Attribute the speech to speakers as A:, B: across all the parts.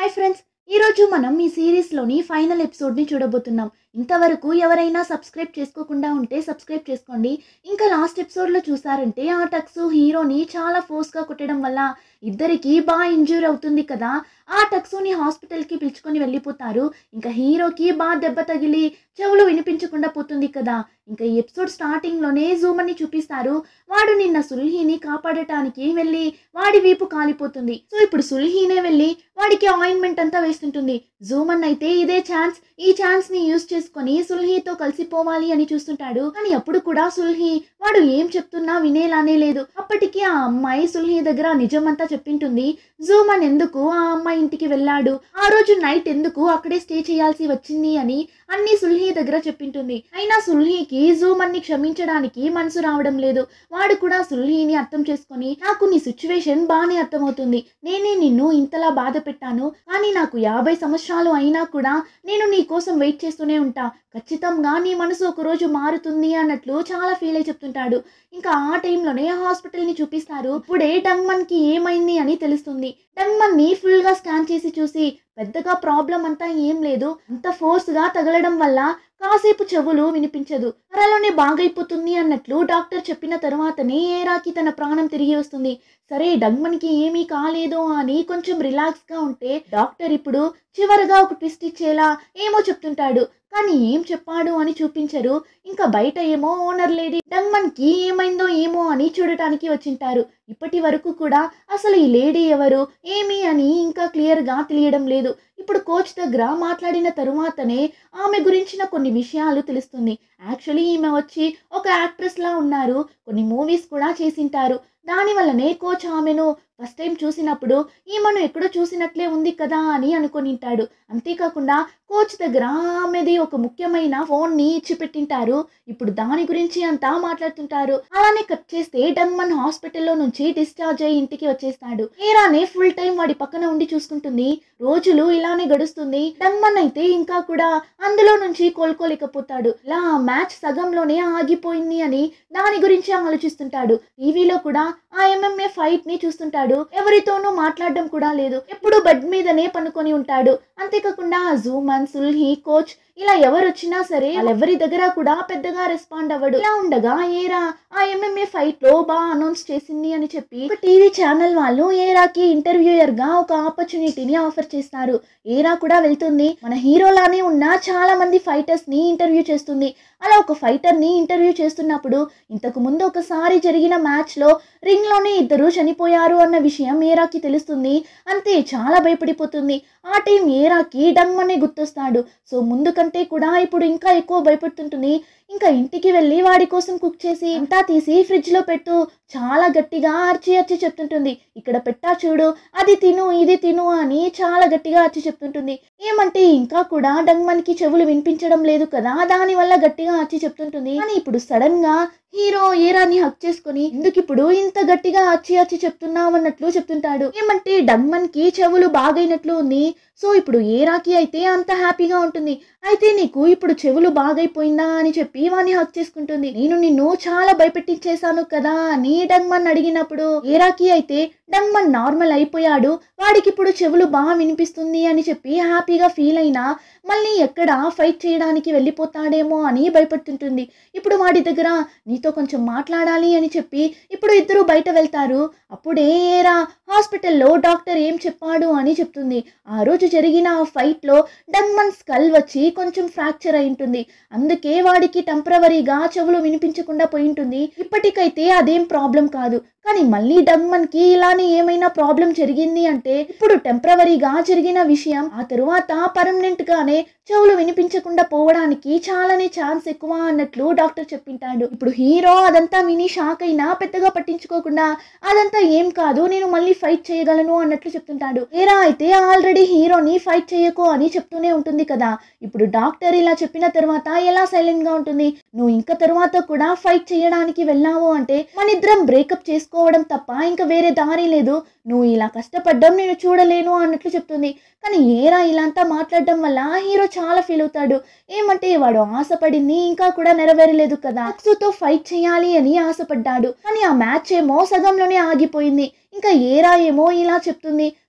A: hi friends ఈరోజు మనం ఈ సిరీస్లోని ఫైనల్ ఎపిసోడ్ని చూడబోతున్నాం ఇంతవరకు ఎవరైనా సబ్స్క్రైబ్ చేసుకోకుండా ఉంటే సబ్స్క్రైబ్ చేసుకోండి ఇంకా లాస్ట్ ఎపిసోడ్లో చూసారంటే ఆ టక్స్ హీరోని చాలా ఫోర్స్గా కొట్టడం వల్ల ఇద్దరికి బాగా ఇంజ్యూర్ అవుతుంది కదా ఆ టక్సుని హాస్పిటల్కి పిలుచుకొని వెళ్ళిపోతారు ఇంకా హీరోకి బాగా దెబ్బ తగిలి చెవులు వినిపించకుండా పోతుంది కదా ఇంకా ఈ ఎపిసోడ్ స్టార్టింగ్లోనే జూమని చూపిస్తారు వాడు నిన్న సుల్హీని కాపాడటానికి వెళ్ళి వాడి వీపు కాలిపోతుంది సో ఇప్పుడు సుల్హీనే వెళ్ళి వాడికి ఆయింట్మెంట్ అంతా వేస్తుంటుంది జూమన్ అయితే ఇదే ఛాన్స్ ఈ ఛాన్స్ ని యూజ్ చేసుకొని సుల్హీతో కలిసిపోవాలి అని చూస్తుంటాడు కానీ అప్పుడు కూడా సుల్హీ వాడు ఏం చెప్తున్నా వినేలానే లేదు అప్పటికి ఆ అమ్మాయి సుల్హీ దగ్గర నిజమంతా చెప్పింటుంది జూమన్ ఎందుకు ఆ అమ్మాయి ఇంటికి వెళ్ళాడు ఆ రోజు నైట్ ఎందుకు అక్కడే స్టే చేయాల్సి వచ్చింది అని అన్ని సుల్హీ దగ్గర చెప్పింటుంది అయినా సుల్హీకి జూమన్ ని క్షమించడానికి మనసు రావడం లేదు వాడు కూడా సుల్హీని అర్థం చేసుకొని నాకు నీ సిచ్యువేషన్ బాగానే అర్థమవుతుంది నేనే నిన్ను ఇంతలా బాధ పెట్టాను కానీ నాకు యాభై సంవత్సరాలు అయినా కూడా నేను నీ కోసం వెయిట్ చేస్తూనే ఉంటా ఖచ్చితంగా నీ మనసు ఒక రోజు మారుతుంది అన్నట్లు చాలా ఫీల్ అయి చెప్తుంటాడు ఇంకా ఆ టైంలోనే హాస్పిటల్ని చూపిస్తారు ఇప్పుడే డంగ్మన్ కి ఏమైంది అని తెలుస్తుంది డంగ్మన్ ని ఫుల్ గా స్కాన్ చేసి చూసి పెద్దగా ప్రాబ్లం అంతా ఏం లేదు అంత ఫోర్స్ గా తగలడం వల్ల కాసేపు చెవులు వినిపించదు త్వరలోనే బాగైపోతుంది అన్నట్లు డాక్టర్ చెప్పిన తరువాతనే ఏరాకి తన ప్రాణం తిరిగి వస్తుంది సరే డంగ్మన్కి ఏమీ కాలేదు అని కొంచెం రిలాక్స్ గా ఉంటే డాక్టర్ ఇప్పుడు చివరగా ఒక ట్విస్ట్ ఇచ్చేలా ఏమో చెప్తుంటాడు కానీ ఏం చెప్పాడు అని చూపించరు ఇంకా బయట ఏమో ఓనర్ లేడీ డంగ్మన్ కి ఏమైందో ఏమో అని చూడటానికి వచ్చింటారు ఇప్పటి వరకు కూడా అసలు ఈ లేడీ ఎవరు ఏమి అని ఇంకా క్లియర్ గా తెలియడం లేదు ఇప్పుడు కోచ్ దగ్గర మాట్లాడిన తరువాతనే ఆమె గురించిన కొన్ని విషయాలు తెలుస్తుంది యాక్చువల్లీ ఈమె వచ్చి ఒక యాక్ట్రెస్ లా ఉన్నారు కొన్ని మూవీస్ కూడా చేసింటారు దాని వల్లనే కోచ్ ఆమెను ఫస్ట్ టైం చూసినప్పుడు ఈమెను ఎక్కడో చూసినట్లే ఉంది కదా అని అనుకొనింటాడు అంతేకాకుండా కోచ్ దగ్గర ఆమెది ఒక ముఖ్యమైన ఫోన్ ని ఇచ్చి పెట్టింటారు ఇప్పుడు దాని గురించి అంతా మాట్లాడుతుంటారు అలానే కట్ చేస్తే డన్మన్ హాస్పిటల్లో నుంచి డిశ్చార్జ్ అయ్యి ఇంటికి వచ్చేస్తాడు ఏరానే ఫుల్ టైం వాడి పక్కన ఉండి చూసుకుంటుంది రోజులు ఇలానే గడుస్తుంది డన్మన్ అయితే ఇంకా కూడా అందులో నుంచి కోలుకోలేకపోతాడు ఇలా మ్యాచ్ సగంలోనే ఆగిపోయింది అని దాని గురించి ఆలోచిస్తుంటాడు టీవీలో కూడా ఆ ఎంఎంఏ ఫైట్ ని చూస్తుంటాడు ఎవరితోనూ మాట్లాడడం కూడా లేదు ఎప్పుడు బెడ్ మీదనే పనుకొని ఉంటాడు అంతేకాకుండా జూమన్ సుల్హీ కోచ్ ఇలా ఎవరు వచ్చినా సరే వాళ్ళెవరి దగ్గర కూడా పెద్దగా రెస్పాండ్ అవ్వడు ఇలా ఉండగా ఏరా ఆ ఎంఎంఏ ఫైట్ లో బాగా అనౌన్స్ చేసింది అని చెప్పి ఒక టీవీ ఛానల్ వాళ్ళు ఏరాకి ఇంటర్వ్యూయర్ గా ఒక ఆపర్చునిటీని ఆఫర్ చేస్తారు ఏరా కూడా వెళ్తుంది మన హీరోలానే ఉన్న చాలా మంది ఫైటర్స్ ని ఇంటర్వ్యూ చేస్తుంది అలా ఒక ఫైటర్ ని ఇంటర్వ్యూ చేస్తున్నప్పుడు ఇంతకు ముందు ఒకసారి జరిగిన మ్యాచ్ లో రింగ్ లోనే ఇద్దరు చనిపోయారు అన్న విషయం ఏరాకి తెలుస్తుంది అంతే చాలా భయపడిపోతుంది ఆ టైం ఏరాకి డమ్మనే గుర్తొస్తాడు సో ముందు కంటే కూడా ఇప్పుడు ఇంకా ఎక్కువ భయపడుతుంటుంది ఇంకా ఇంటికి వెళ్ళి వాడి కోసం కుక్ చేసి అంతా తీసి ఫ్రిడ్జ్ లో పెట్టు చాలా గట్టిగా అరిచి అరిచి చెప్తుంటుంది ఇక్కడ పెట్టా చూడు అది తిను ఇది తిను అని చాలా గట్టిగా అరిచి చెప్తుంటుంది ఏమంటే ఇంకా కూడా డంగ్మన్కి చెవులు వినిపించడం లేదు కదా దాని వల్ల గట్టిగా అరిచి చెప్తుంటుంది కానీ ఇప్పుడు సడన్ గా హీరో ఏరాని హక్ చేసుకుని ఎందుకు ఇప్పుడు ఇంత గట్టిగా అచ్చి అచ్చి చెప్తున్నావు అన్నట్లు చెప్తుంటాడు ఏమంటే డగ్మన్ కి చెవులు బాగైనట్లు ఉంది సో ఇప్పుడు ఏరాకి అయితే అంత హ్యాపీగా ఉంటుంది అయితే నీకు ఇప్పుడు చెవులు బాగైపోయిందా అని చెప్పి వాని హక్ చేసుకుంటుంది నేను నిన్ను చాలా భయపెట్టించేశాను కదా అని డగ్మన్ అడిగినప్పుడు ఏరాకి అయితే డగ్మన్ నార్మల్ అయిపోయాడు వాడికి ఇప్పుడు చెవులు బాగా వినిపిస్తుంది అని చెప్పి హ్యాపీగా ఫీల్ అయినా మళ్ళీ ఎక్కడ ఫైట్ చేయడానికి వెళ్ళిపోతాడేమో అని భయపడుతుంటుంది ఇప్పుడు వాడి దగ్గర నీతో కొంచెం మాట్లాడాలి అని చెప్పి ఇప్పుడు ఇద్దరు బయట వెళ్తారు అప్పుడే ఏరా హాస్పిటల్లో డాక్టర్ ఏం చెప్పాడు అని చెప్తుంది ఆ రోజు జరిగిన ఆ ఫైట్లో డగ్మన్ స్కల్ వచ్చి కొంచెం ఫ్రాక్చర్ అయి ఉంటుంది అందుకే వాడికి టెంపరవరీగా చెవులు వినిపించకుండా పోయి ఉంటుంది ఇప్పటికైతే అదేం ప్రాబ్లం కాదు కానీ మళ్ళీ డగ్మన్ కి ఇలానే ఏమైనా ప్రాబ్లం జరిగింది అంటే ఇప్పుడు టెంపరవరీగా జరిగిన విషయం ఆ తరువాత పర్మనెంట్ గానే చెవులు వినిపించకుండా పోవడానికి చాలానే ఛాన్స్ ఎక్కువ అన్నట్లు డాక్టర్ చెప్పింటాడు ఇప్పుడు హీరో అదంతా విని షాక్ అయినా పెద్దగా పట్టించుకోకుండా అదంతా ఏం కాదు నేను మళ్ళీ ఫైట్ చేయగలను అన్నట్లు చెప్తుంటాడు ఏరా అయితే ఆల్రెడీ హీరోని ఫైట్ చేయకు అని చెప్తూనే ఉంటుంది కదా ఇప్పుడు డాక్టర్ ఇలా చెప్పిన తర్వాత ఎలా సైలెంట్ గా ఉంటుంది నువ్వు ఇంకా తర్వాత కూడా ఫైట్ చేయడానికి వెళ్ళావు అంటే మనిద్దరం బ్రేకప్ చేసుకోవడం తప్ప ఇంకా వేరే దారి లేదు నువ్వు ఇలా కష్టపడ్డం నేను చూడలేను అన్నట్లు చెప్తుంది కానీ ఏరా ఇలాంతా మాట్లాడడం వల్ల హీరో చాలా ఫీల్ అవుతాడు ఏమంటే వాడు ఆశపడింది ఇంకా కూడా నెరవేరలేదు కదా అక్సుతో ఫైట్ చేయాలి అని ఆశపడ్డాడు కానీ ఆ మ్యాచ్ ఏమో సగంలోనే ఆగిపోయింది ఇంకా ఏరా ఏమో ఇలా చెప్తుంది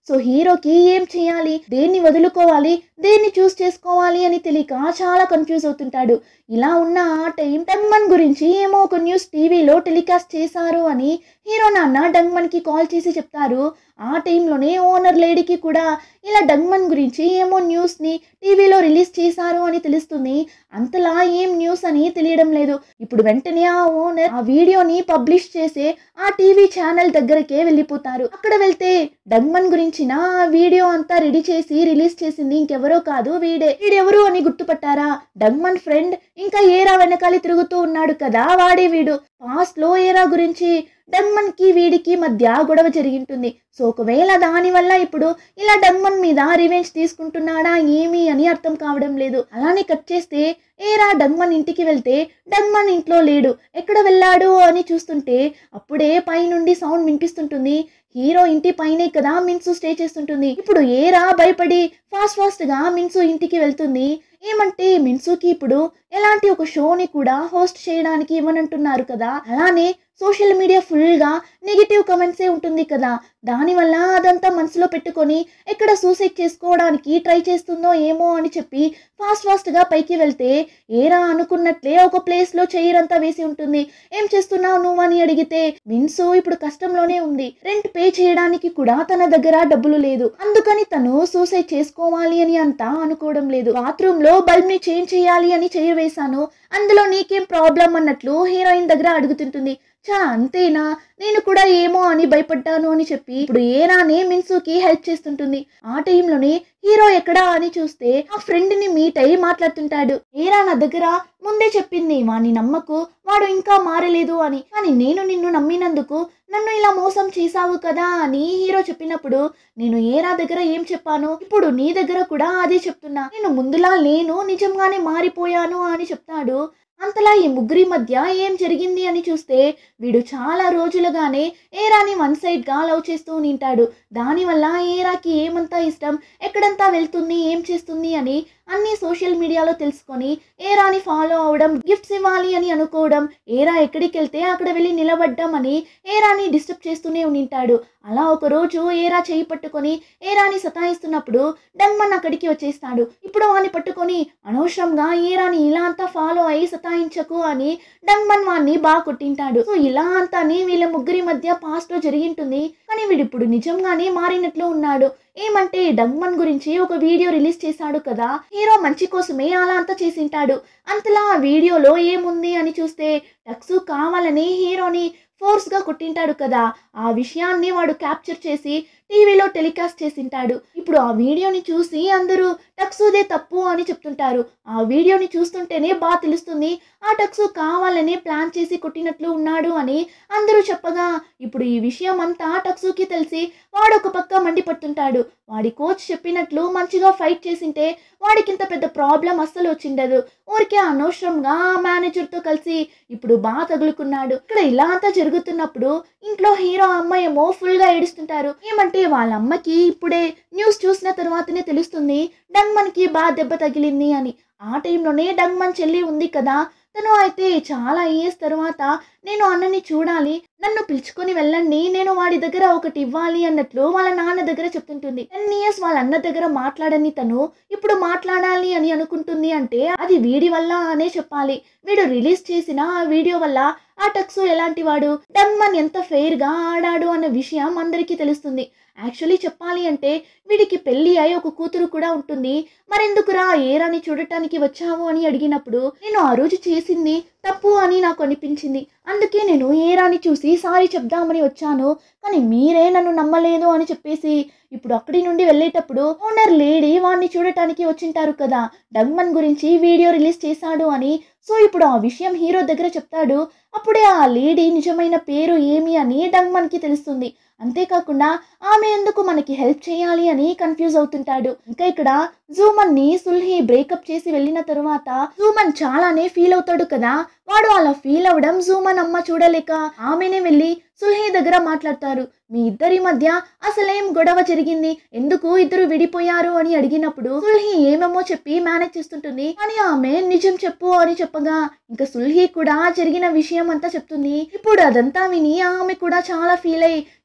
A: సో హీరోకి ఏం చేయాలి దేన్ని వదులుకోవాలి దేన్ని చూస్ చేసుకోవాలి అని తెలియక చాలా కన్ఫ్యూజ్ అవుతుంటాడు ఇలా ఉన్న ఆ టైం డంగ్మన్ గురించి ఏమో ఒక న్యూస్ టీవీలో టెలికాస్ట్ చేశారు అని హీరో నాన్న డంగ్మన్కి కాల్ చేసి చెప్తారు ఆ టైంలోనే ఓనర్ లేడీకి కూడా ఇలా డంగ్మన్ గురించి ఏమో న్యూస్ని టీవీలో రిలీజ్ చేశారు అని తెలుస్తుంది అంతలా ఏం న్యూస్ అని తెలియడం లేదు ఇప్పుడు వెంటనే ఆ ఓనర్ ఆ వీడియోని పబ్లిష్ చేసే ఆ టీవీ ఛానల్ దగ్గరకే వెళ్ళిపోతారు అక్కడ వెళ్తే డంగ్మన్ గురించిన ఆ వీడియో అంతా రెడీ చేసి రిలీజ్ చేసింది ఇంకెవరో కాదు వీడే వీడెవరు అని గుర్తుపట్టారా డంగ్మన్ ఫ్రెండ్ ఇంకా ఏరా వెనకాలి తిరుగుతూ ఉన్నాడు కదా వాడే వీడు పాస్ట్ లో ఏరా గురించి డన్మన్ కి వీడికి మధ్య గొడవ జరిగింటుంది సో ఒకవేళ దాని వల్ల ఇప్పుడు ఇలా డన్మన్ మీద రివెంజ్ తీసుకుంటున్నాడా ఏమి అని అర్థం కావడం లేదు అలానే కట్ చేస్తే ఏరా డన్మన్ ఇంటికి వెళ్తే డన్మన్ ఇంట్లో లేడు ఎక్కడ వెళ్ళాడు అని చూస్తుంటే అప్పుడే పైనుండి సౌండ్ వినిపిస్తుంటుంది హీరో ఇంటి పైనే కదా మిన్సు స్టే చేస్తుంటుంది ఇప్పుడు ఏరా భయపడి ఫాస్ట్ ఫాస్ట్ గా మిన్సు ఇంటికి వెళ్తుంది ఏమంటే మిన్సుకి ఇప్పుడు ఎలాంటి ఒక షోని కూడా హోస్ట్ చేయడానికి ఇవ్వనంటున్నారు కదా అలానే సోషల్ మీడియా ఫుల్గా నెగిటివ్ కమెంట్సే ఉంటుంది కదా దానివల్ల అదంతా మనసులో పెట్టుకొని ఎక్కడ సూసైడ్ చేసుకోవడానికి ట్రై చేస్తుందో ఏమో అని చెప్పి ఫాస్ట్ ఫాస్ట్గా పైకి వెళ్తే ఏరా అనుకున్నట్లే ఒక ప్లేస్లో చైరంతా వేసి ఉంటుంది ఏం చేస్తున్నావు నువ్వు అని అడిగితే మిన్సు ఇప్పుడు కష్టంలోనే ఉంది రెంట్ పే చేయడానికి కూడా తన దగ్గర డబ్బులు లేదు అందుకని తను సూసైడ్ చేసుకోవాలి అని అంతా అనుకోవడం లేదు బాత్రూమ్ లో బల్బ్ ని చేంజ్ చేయాలి అని చేయ వేశాను అందులో నీకేం ప్రాబ్లం అన్నట్లు హీరోయిన్ దగ్గర అడుగుతుంటుంది చా అంతేనా నేను కూడా ఏమో అని భయపడ్డాను అని చెప్పి ఇప్పుడు ఏరానే మిన్సుకి హెల్ప్ చేస్తుంటుంది ఆ టైంలోనే హీరో ఎక్కడా అని చూస్తే ఆ ఫ్రెండ్ ని మీట్ అయి మాట్లాడుతుంటాడు ఏరా నా దగ్గర ముందే చెప్పింది వాని నమ్మకు వాడు ఇంకా మారలేదు అని కానీ నేను నిన్ను నమ్మినందుకు నన్ను ఇలా మోసం చేశావు కదా అని హీరో చెప్పినప్పుడు నేను ఏరా దగ్గర ఏం చెప్పాను ఇప్పుడు నీ దగ్గర కూడా అదే చెప్తున్నా నేను ముందులా లేను నిజంగానే మారిపోయాను అని చెప్తాడు అంతలా ఈ ముగ్గురి మధ్య ఏం జరిగింది అని చూస్తే వీడు చాలా రోజులుగానే ఏరాని వన్ సైడ్ గా లవ్ చేస్తూ నింటాడు దానివల్ల ఏరాకి ఏమంతా ఇష్టం ఎక్కడంతా వెళ్తుంది ఏం చేస్తుంది అని అన్ని సోషల్ మీడియాలో తెలుసుకొని ఏరాని ఫాలో అవడం గిఫ్ట్స్ ఇవ్వాలి అని అనుకోవడం ఏరా ఎక్కడికి వెళ్తే అక్కడ వెళ్ళి నిలబడ్డం అని ఏరాని డిస్టర్బ్ చేస్తూనే ఉండింటాడు అలా ఒక రోజు ఏరా చేయి పట్టుకొని ఏరాని సతాయిస్తున్నప్పుడు డన్మన్ అక్కడికి వచ్చేస్తాడు ఇప్పుడు వాని పట్టుకొని అనవసరంగా ఏరాని ఇలా అంతా ఫాలో అయి సతాయించకు అని డన్మన్ వాన్ని బాగా కొట్టింటాడు సో ఇలా అంతాని వీళ్ళ ముగ్గురి మధ్య పాస్ట్ లో జరిగింటుంది కానీ వీడిప్పుడు నిజంగానే మారినట్లు ఉన్నాడు ఏమంటే డగ్మన్ గురించి ఒక వీడియో రిలీజ్ చేశాడు కదా హీరో మంచి కోసమే అలా అంతా చేసింటాడు అంతలా ఆ వీడియోలో ఏముంది అని చూస్తే టక్సు కావాలని హీరోని ఫోర్స్గా కొట్టింటాడు కదా ఆ విషయాన్ని వాడు క్యాప్చర్ చేసి టీవీలో టెలికాస్ట్ చేసింటాడు ఇప్పుడు ఆ వీడియోని చూసి అందరూ టక్సుదే తప్పు అని చెప్తుంటారు ఆ వీడియోని చూస్తుంటేనే బాగా తెలుస్తుంది ఆ టక్సు కావాలనే ప్లాన్ చేసి కొట్టినట్లు ఉన్నాడు అని అందరూ చెప్పగా ఇప్పుడు ఈ విషయం అంతా టక్సుకి తెలిసి వాడు ఒక పక్క మండిపడుతుంటాడు వాడి కోచ్ చెప్పినట్లు మంచిగా ఫైట్ చేసింటే వాడికి ఇంత పెద్ద ప్రాబ్లం అస్సలు వచ్చిండదు ఊరికే అనవసరంగా ఆ మేనేజర్తో కలిసి ఇప్పుడు బాగా తగులుకున్నాడు ఇక్కడ ఇలా అంతా జరుగుతున్నప్పుడు ఇంట్లో హీరో అమ్మ ఏమో ఫుల్గా ఏడుస్తుంటారు ఏమంటే వాళ్ళ అమ్మకి ఇప్పుడే న్యూస్ చూసిన తర్వాతనే తెలుస్తుంది డన్మన్కి బాగా దెబ్బ తగిలింది అని ఆ టైంలోనే డన్మన్ చెల్లి ఉంది కదా తను అయితే చాలా ఇయర్స్ తర్వాత నేను అన్నని చూడాలి నన్ను పిలుచుకొని వెళ్ళండి నేను వాడి దగ్గర ఒకటి ఇవ్వాలి అన్నట్లు వాళ్ళ నాన్న దగ్గర చెప్తుంటుంది టెన్ ఇయర్స్ వాళ్ళ అన్న దగ్గర మాట్లాడని తను ఇప్పుడు మాట్లాడాలి అని అనుకుంటుంది అంటే అది వీడి వల్ల అనే చెప్పాలి వీడు రిలీజ్ చేసిన ఆ వీడియో వల్ల ఆ టక్సు ఎలాంటి వాడు డన్మన్ ఎంత ఫెయిర్ గా ఆడాడు అన్న విషయం అందరికీ తెలుస్తుంది యాక్చువల్లీ చెప్పాలి అంటే వీడికి పెళ్లి అయి ఒక కూతురు కూడా ఉంటుంది మరెందుకురా ఏరాని చూడటానికి వచ్చావు అని అడిగినప్పుడు నేను ఆ రోజు చేసింది తప్పు అని నాకు అనిపించింది అందుకే నేను ఏరాని చూసి సారీ చెప్దామని వచ్చాను కానీ మీరే నన్ను నమ్మలేదు అని చెప్పేసి ఇప్పుడు అక్కడి నుండి వెళ్ళేటప్పుడు ఓనర్ లేడీ వాడిని చూడటానికి వచ్చింటారు కదా డగ్మన్ గురించి వీడియో రిలీజ్ చేశాడు అని సో ఇప్పుడు ఆ విషయం హీరో దగ్గర చెప్తాడు అప్పుడే ఆ లేడీ నిజమైన పేరు ఏమి అని డగ్మన్కి తెలుస్తుంది అంతేకాకుండా ఆమె ఎందుకు మనకి హెల్ప్ చేయాలి అని కన్ఫ్యూజ్ అవుతుంటాడు ఇంకా ఇక్కడ జూమన్ ని సుల్హి బ్రేకప్ చేసి వెళ్ళిన తరువాత జూమన్ చాలానే ఫీల్ అవుతాడు కదా వాడు అలా ఫీల్ అవడం జూమన్ అమ్మ చూడలేక ఆమెనే వెళ్ళి సుల్హి దగ్గర మాట్లాడతారు మీ ఇద్దరి మధ్య అసలేం గొడవ జరిగింది ఎందుకు ఇద్దరు విడిపోయారు అని అడిగినప్పుడు సుల్హి ఏమేమో చెప్పి మేనేజ్ చేస్తుంటుంది కానీ ఆమె నిజం చెప్పు అని చెప్పగా ఇంకా సుల్హి కూడా జరిగిన విషయం అంతా చెప్తుంది ఇప్పుడు అదంతా విని ఆమె కూడా చాలా ఫీల్ అయ్యి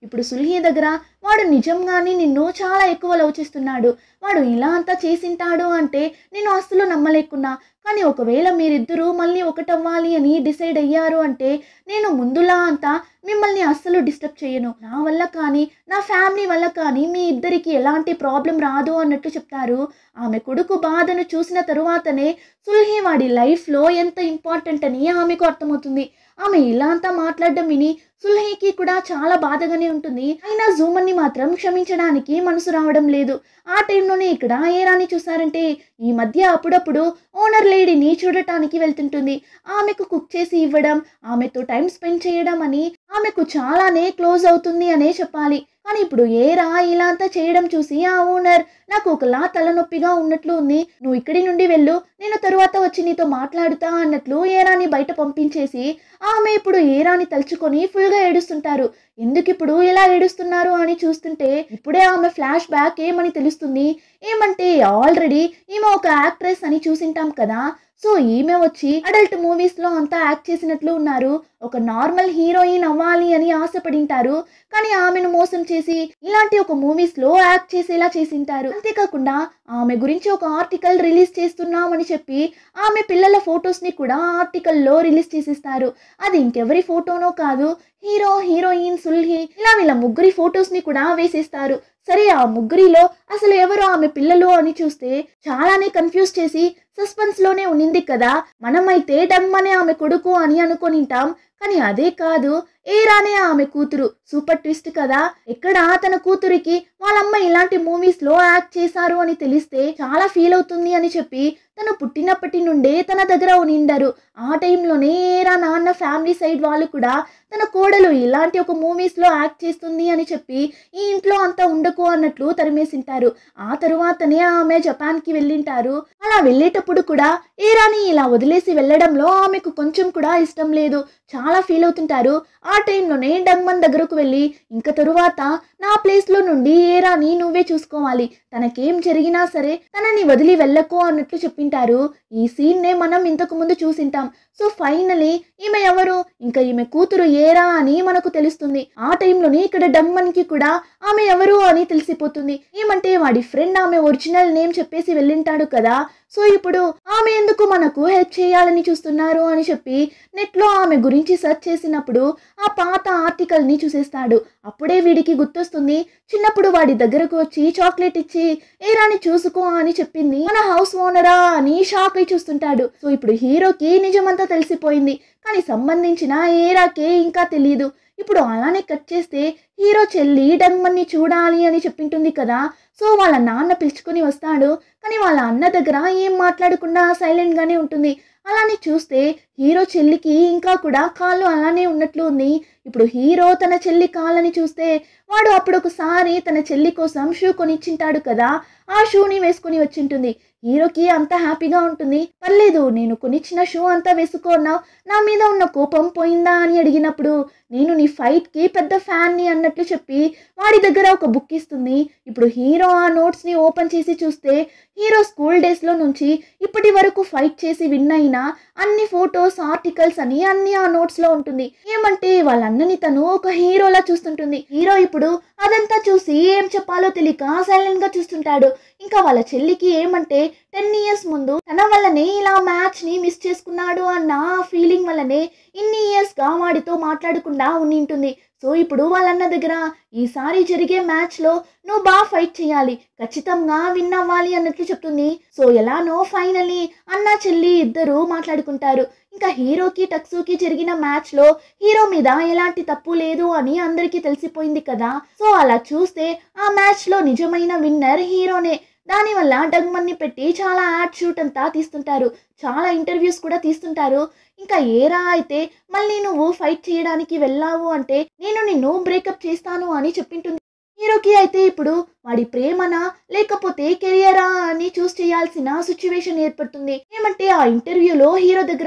A: ఇప్పుడు సుల్హి దగ్గర వాడు నిజంగానే నిన్ను చాలా ఎక్కువ లవ్ చేస్తున్నాడు వాడు ఇలా అంతా చేసింటాడు అంటే నేను అస్సలు నమ్మలేకున్నా కానీ ఒకవేళ మీరిద్దరూ మళ్ళీ ఒకటవ్వాలి అని డిసైడ్ అయ్యారు అంటే నేను ముందులా అంతా మిమ్మల్ని అస్సలు డిస్టర్బ్ చేయను నా వల్ల కానీ నా ఫ్యామిలీ వల్ల కానీ మీ ఇద్దరికి ఎలాంటి ప్రాబ్లం రాదు అన్నట్టు చెప్తారు ఆమె కొడుకు బాధను చూసిన తరువాతనే సుల్హి వాడి లైఫ్లో ఎంత ఇంపార్టెంట్ అని ఆమెకు అర్థమవుతుంది ఆమె ఇలా అంతా మాట్లాడడం విని సుల్హీకి కూడా చాలా బాధగానే ఉంటుంది అయినా జూమన్ని మాత్రం క్షమించడానికి మనసు రావడం లేదు ఆ టైంలోనే ఇక్కడ ఏరాని చూసారంటే ఈ మధ్య అప్పుడప్పుడు ఓనర్ లేడీని చూడటానికి వెళ్తుంటుంది ఆమెకు కుక్ చేసి ఇవ్వడం ఆమెతో టైం స్పెండ్ చేయడం అని ఆమెకు చాలానే క్లోజ్ అవుతుంది అనే చెప్పాలి కానీ ఇప్పుడు ఏరా ఇలా అంతా చేయడం చూసి ఆ ఓనర్ నాకు ఒకలా తలనొప్పిగా ఉన్నట్లు ఉంది నువ్వు ఇక్కడి నుండి వెళ్ళు నేను తరువాత వచ్చి నీతో మాట్లాడుతా అన్నట్లు ఏరాని బయట పంపించేసి ఆమె ఇప్పుడు ఏరాని తలుచుకొని ఫుల్గా ఏడుస్తుంటారు ఎందుకు ఇప్పుడు ఇలా ఏడుస్తున్నారు అని చూస్తుంటే ఇప్పుడే ఆమె ఫ్లాష్ బ్యాక్ ఏమని తెలుస్తుంది ఏమంటే ఆల్రెడీ ఈమె ఒక యాక్ట్రెస్ అని చూసింటాం కదా సో ఈమె వచ్చి అడల్ట్ మూవీస్ లో అంతా యాక్ట్ చేసినట్లు ఉన్నారు ఒక నార్మల్ హీరోయిన్ అవ్వాలి అని ఆశపడింటారు కానీ ఆమెను మోసం చేసి ఇలాంటి ఒక మూవీస్ లో యాక్ట్ చేసేలా చేసింటారు అంతేకాకుండా ఆమె గురించి ఒక ఆర్టికల్ రిలీజ్ చేస్తున్నామని చెప్పి ఆమె పిల్లల ఫొటోస్ ని కూడా ఆర్టికల్లో రిలీజ్ చేసిస్తారు అది ఇంకెవరి ఫోటోనో కాదు హీరో హీరోయిన్ సుల్హి ఇలా వీళ్ళ ముగ్గురి ఫొటోస్ ని కూడా వేసేస్తారు సరే ఆ ముగ్గురిలో అసలు ఎవరు ఆమె పిల్లలు అని చూస్తే చాలానే కన్ఫ్యూజ్ చేసి సస్పెన్స్ లోనే ఉన్నింది కదా మనమైతే డమ్మనే ఆమె కొడుకు అని అనుకొనింటాం కానీ అదే కాదు ఏరానే ఆమె కూతురు సూపర్ ట్విస్ట్ కదా ఎక్కడ తన కూతురికి వాళ్ళమ్మ ఇలాంటి మూవీస్ లో యాక్ట్ చేశారు అని తెలిస్తే చాలా ఫీల్ అవుతుంది అని చెప్పి తను పుట్టినప్పటి నుండే తన దగ్గర ఉనిండరు ఆ టైంలోనే ఏరా నాన్న ఫ్యామిలీ సైడ్ వాళ్ళు కూడా తన కోడలు ఇలాంటి ఒక మూవీస్ లో యాక్ట్ చేస్తుంది అని చెప్పి ఈ ఇంట్లో అంతా ఉండకు అన్నట్లు తరిమేసింటారు ఆ తరువాతనే ఆమె జపాన్ కి వెళ్ళింటారు అలా వెళ్ళేటప్పుడు కూడా ఏరాని ఇలా వదిలేసి వెళ్ళడంలో ఆమెకు కొంచెం కూడా ఇష్టం లేదు చాలా ఫీల్ అవుతుంటారు ఆ టైంలోనే డంగ్మన్ దగ్గరకు వెళ్ళి ఇంకా తరువాత నా ప్లేస్ లో నుండి ఏరాని నువ్వే చూసుకోవాలి తనకేం జరిగినా సరే తనని వదిలి వెళ్ళకు అన్నట్లు చెప్పింటారు ఈ సీన్ నే మనం ఇంతకు ముందు చూసింటాం సో ఫైనలీ ఈమె ఎవరు ఇంకా ఈమె కూతురు ఏరా అని మనకు తెలుస్తుంది ఆ టైంలోనే ఇక్కడ డమ్మన్ కి కూడా ఆమె ఎవరు అని తెలిసిపోతుంది ఏమంటే వాడి ఫ్రెండ్ ఆమె ఒరిజినల్ నేమ్ చెప్పేసి వెళ్ళింటాడు కదా సో ఇప్పుడు ఆమె ఎందుకు మనకు హెల్ప్ చేయాలని చూస్తున్నారు అని చెప్పి నెట్లో ఆమె గురించి సెర్చ్ చేసినప్పుడు ఆ పాత ఆర్టికల్ని చూసేస్తాడు అప్పుడే వీడికి గుర్తొస్తుంది చిన్నప్పుడు వాడి దగ్గరకు వచ్చి చాక్లెట్ ఇచ్చి ఏరాని చూసుకో అని చెప్పింది మన హౌస్ ఓనరా అని షాక్ అయి చూస్తుంటాడు సో ఇప్పుడు హీరోకి నిజమంతా తెలిసిపోయింది కానీ సంబంధించిన ఏరాకే ఇంకా తెలియదు ఇప్పుడు అలానే కట్ చేస్తే హీరో చెల్లి డంగ్మన్ని చూడాలి అని చెప్పింటుంది కదా సో వాళ్ళ నాన్న పిలుచుకొని వస్తాడు కానీ వాళ్ళ అన్న దగ్గర ఏం మాట్లాడకుండా సైలెంట్ గానే ఉంటుంది అలానే చూస్తే హీరో చెల్లికి ఇంకా కూడా కాళ్ళు అలానే ఉన్నట్లు ఉంది ఇప్పుడు హీరో తన చెల్లి కాళ్ళని చూస్తే వాడు అప్పుడు ఒకసారి తన చెల్లి కోసం షూ కొనిచ్చింటాడు కదా ఆ షూని వేసుకుని వచ్చింటుంది హీరోకి అంత హ్యాపీగా ఉంటుంది పర్లేదు నేను కొనిచ్చిన షూ అంతా వేసుకున్నావు నా మీద ఉన్న కోపం పోయిందా అని అడిగినప్పుడు నేను నీ ఫైట్కి పెద్ద ఫ్యాన్ని అన్నట్లు చెప్పి వాడి దగ్గర ఒక బుక్ ఇస్తుంది ఇప్పుడు హీరో ఆ నోట్స్ని ఓపెన్ చేసి చూస్తే హీరో స్కూల్ డేస్లో నుంచి ఇప్పటి వరకు ఫైట్ చేసి విన్ అయిన అన్ని ఫొటోస్ ఆర్టికల్స్ అని అన్ని ఆ నోట్స్లో ఉంటుంది ఏమంటే వాళ్ళ అన్నని తను ఒక హీరోలా చూస్తుంటుంది హీరో ఇప్పుడు అదంతా చూసి ఏం చెప్పాలో తెలియక సైలెంట్గా చూస్తుంటాడు ఇంకా వాళ్ళ చెల్లికి ఏమంటే టెన్ ఇయర్స్ ముందు తన వల్లనే ఇలా మ్యాచ్ని మిస్ చేసుకున్నాడు అన్న ఫీలింగ్ వల్లనే ఇన్ని ఇయర్స్గా వాడితో మాట్లాడకుండా ఉండింటుంది సో ఇప్పుడు వాళ్ళన్న దగ్గర ఈసారి జరిగే మ్యాచ్లో నువ్వు బాగా ఫైట్ చేయాలి ఖచ్చితంగా విన్ అవ్వాలి అన్నట్లు చెప్తుంది సో ఎలానో ఫైనలీ అన్న చెల్లి ఇద్దరు మాట్లాడుకుంటారు ఇంకా హీరోకి టక్సుకి జరిగిన మ్యాచ్లో హీరో మీద ఎలాంటి తప్పు లేదు అని అందరికీ తెలిసిపోయింది కదా సో అలా చూస్తే ఆ మ్యాచ్లో నిజమైన విన్నర్ హీరోనే దానివల్ల డగ్మన్ని పెట్టి చాలా యాడ్ షూట్ అంతా తీస్తుంటారు చాలా ఇంటర్వ్యూస్ కూడా తీస్తుంటారు ఇంకా ఏరా అయితే మళ్ళీ నువ్వు ఫైట్ చేయడానికి వెళ్ళావు అంటే నేను నిన్ను బ్రేకప్ చేస్తాను అని చెప్పింటుంది హీరోకి అయితే ఇప్పుడు వాడి ప్రేమనా లేకపోతే కెరియరా అని చూస్ చేయాల్సిన సిచ్యువేషన్ ఏర్పడుతుంది ఏమంటే ఆ ఇంటర్వ్యూలో హీరో దగ్గర